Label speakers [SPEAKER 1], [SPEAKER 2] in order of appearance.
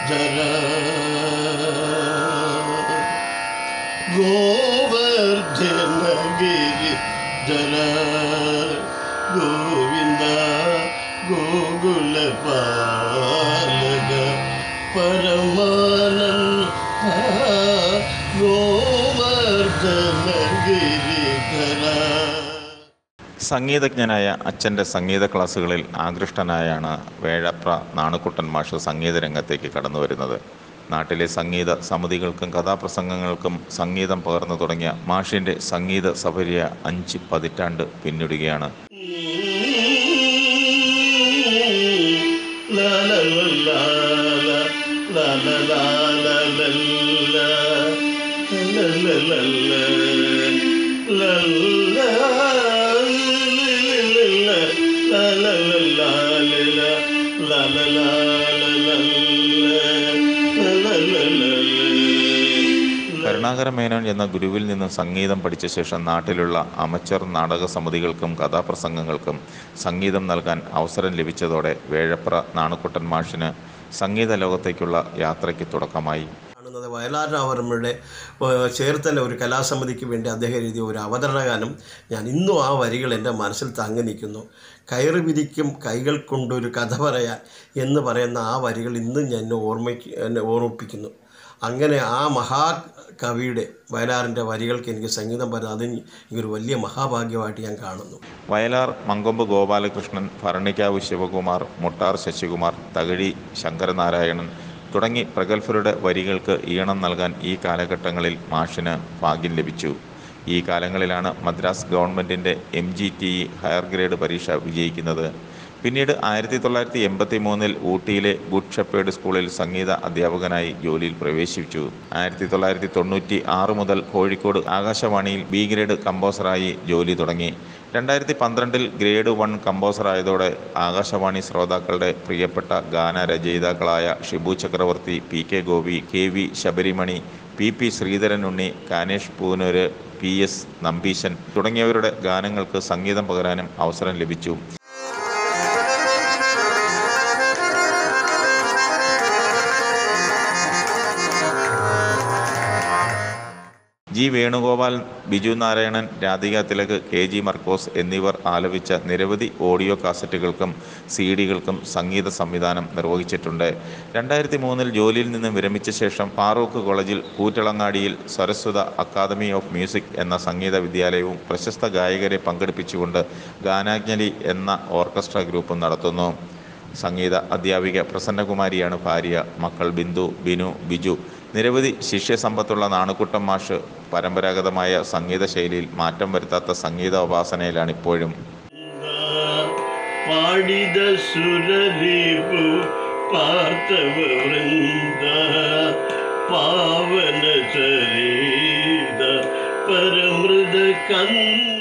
[SPEAKER 1] ധര ഗോവർദ്ധനഗിരി ധര ഗോവിന്ദ ഗോകുല പാലക പരമാനന്ദ ഗോവർദ്ധനഗിരിധര
[SPEAKER 2] സംഗീതജ്ഞനായ അച്ഛൻ്റെ സംഗീത ക്ലാസ്സുകളിൽ ആകൃഷ്ടനായാണ് വേഴപ്ര നാണുക്കുട്ടൻ മാഷ് സംഗീത രംഗത്തേക്ക് കടന്നു വരുന്നത് നാട്ടിലെ സംഗീത സമിതികൾക്കും കഥാപ്രസംഗങ്ങൾക്കും സംഗീതം പകർന്നു തുടങ്ങിയ മാഷിൻ്റെ സംഗീത സഫര്യ അഞ്ച് പതിറ്റാണ്ട് പിന്നിടുകയാണ്
[SPEAKER 1] La la la la la la la la la la la la la la la la la
[SPEAKER 2] കരുണാകര Menon എന്ന ഗുരുവിൽ നിന്ന് സംഗീതം പഠിച്ച ശേഷം നാട്ടിലുള്ള അമച്ചർ നാടക സമിതികൾക്കും കഥാപ്രസംഗങ്ങൾക്കും സംഗീതം നൽകാൻ അവസരം ലഭിച്ചതോടെ വേഴപ്ര നാണുക്കുട്ടൻ മാഷിന് സംഗീത ലോകത്തേക്കുള്ള യാത്രയ്ക്ക് തുടക്കമായി
[SPEAKER 1] കാണുന്നത് വയലാർ രാമവർമ്മയുടെ ചേർത്തല ഒരു കലാസമിതിക്ക് വേണ്ടി അദ്ദേഹം എഴുതിയ ഒരു അവതരണ ഗാനം ഞാൻ ഇന്നും ആ വരികൾ എൻ്റെ മനസ്സിൽ തങ്ങി നിൽക്കുന്നു കയറ് വിരിക്കും കൈകൾ കൊണ്ടൊരു കഥ പറയാൻ എന്ന് പറയുന്ന ആ വരികൾ ഇന്നും ഞാൻ എന്നെ ഓർമ്മയ്ക്ക് എന്നെ ഓർമ്മിപ്പിക്കുന്നു അങ്ങനെ ആ മഹാകവിയുടെ വയലാറിൻ്റെ വരികൾക്ക് എനിക്ക് സംഗീതം പറയുന്നത് അത് എനിക്കൊരു വലിയ മഹാഭാഗ്യമായിട്ട് ഞാൻ കാണുന്നു
[SPEAKER 2] വയലാർ മങ്കൊമ്പ് ഗോപാലകൃഷ്ണൻ ഭരണിക്കാവ് ശിവകുമാർ മുട്ടാർ ശശികുമാർ തകഴി ശങ്കരനാരായണൻ തുടങ്ങി പ്രഗത്ഭരുടെ വരികൾക്ക് ഈണം നൽകാൻ ഈ കാലഘട്ടങ്ങളിൽ മാഷിന് ഭാഗ്യം ലഭിച്ചു ഈ കാലങ്ങളിലാണ് മദ്രാസ് ഗവൺമെൻറ്റിൻ്റെ M G T E higher grade പരീക്ഷ വിജയിക്കുന്നത് പിന്നീട് ആയിരത്തി തൊള്ളായിരത്തി എൺപത്തി മൂന്നിൽ ഊട്ടിയിലെ ഗുഡ് ഷെപ്പേർഡ് സ്കൂളിൽ സംഗീത അധ്യാപകനായി ജോലിയിൽ പ്രവേശിച്ചു ആയിരത്തി തൊള്ളായിരത്തി തൊണ്ണൂറ്റി ആറ് മുതൽ കോഴിക്കോട് ആകാശവാണിയിൽ ബി ഗ്രേഡ് കമ്പോസറായി ജോലി തുടങ്ങി രണ്ടായിരത്തി പന്ത്രണ്ടിൽ ഗ്രേഡ് വൺ കമ്പോസറായതോടെ ആകാശവാണി ശ്രോതാക്കളുടെ പ്രിയപ്പെട്ട ഗാനരചയിതാക്കളായ Shibu Chakravarthy P K Gopi K V Sabarimani P P Sreedharan Unni Kanesh Poonoor P S Nambeesan തുടങ്ങിയവരുടെ ഗാനങ്ങൾക്ക് സംഗീതം പകരാനും അവസരം ലഭിച്ചു G Venugopal Biju Narayanan Radhika Thilak K G Markose എന്നിവർ ആലപിച്ച നിരവധി ഓഡിയോ കാസറ്റുകൾക്കും സി ഡികൾക്കും സംഗീത സംവിധാനം നിർവഹിച്ചിട്ടുണ്ട് രണ്ടായിരത്തി മൂന്നിൽ ജോലിയിൽ നിന്ന് വിരമിച്ച ശേഷം ഫാറൂഖ് കോളേജിൽ കൂറ്റളങ്ങാടിയിൽ സരസ്വത അക്കാദമി ഓഫ് മ്യൂസിക് എന്ന സംഗീത വിദ്യാലയവും പ്രശസ്ത ഗായകരെ പങ്കെടുപ്പിച്ചുകൊണ്ട് ഗാനാജ്ഞലി എന്ന ഓർക്കസ്ട്ര ഗ്രൂപ്പും നടത്തുന്നു സംഗീത അധ്യാപിക പ്രസന്നകുമാരിയാണ് ഭാര്യ മക്കൾ ബിന്ദു ബിനു ബിജു നിരവധി ശിഷ്യസമ്പത്തുള്ള നാണുക്കുട്ടം മാഷ് പരമ്പരാഗതമായ സംഗീത ശൈലിയിൽ മാറ്റം വരുത്താത്ത സംഗീത ഉപാസനയിലാണ് ഇപ്പോഴും
[SPEAKER 1] പാടിത സുരരീപു പാർത്തവ വൃന്ദ പാവന ചരീത പരമൃത കന്ദ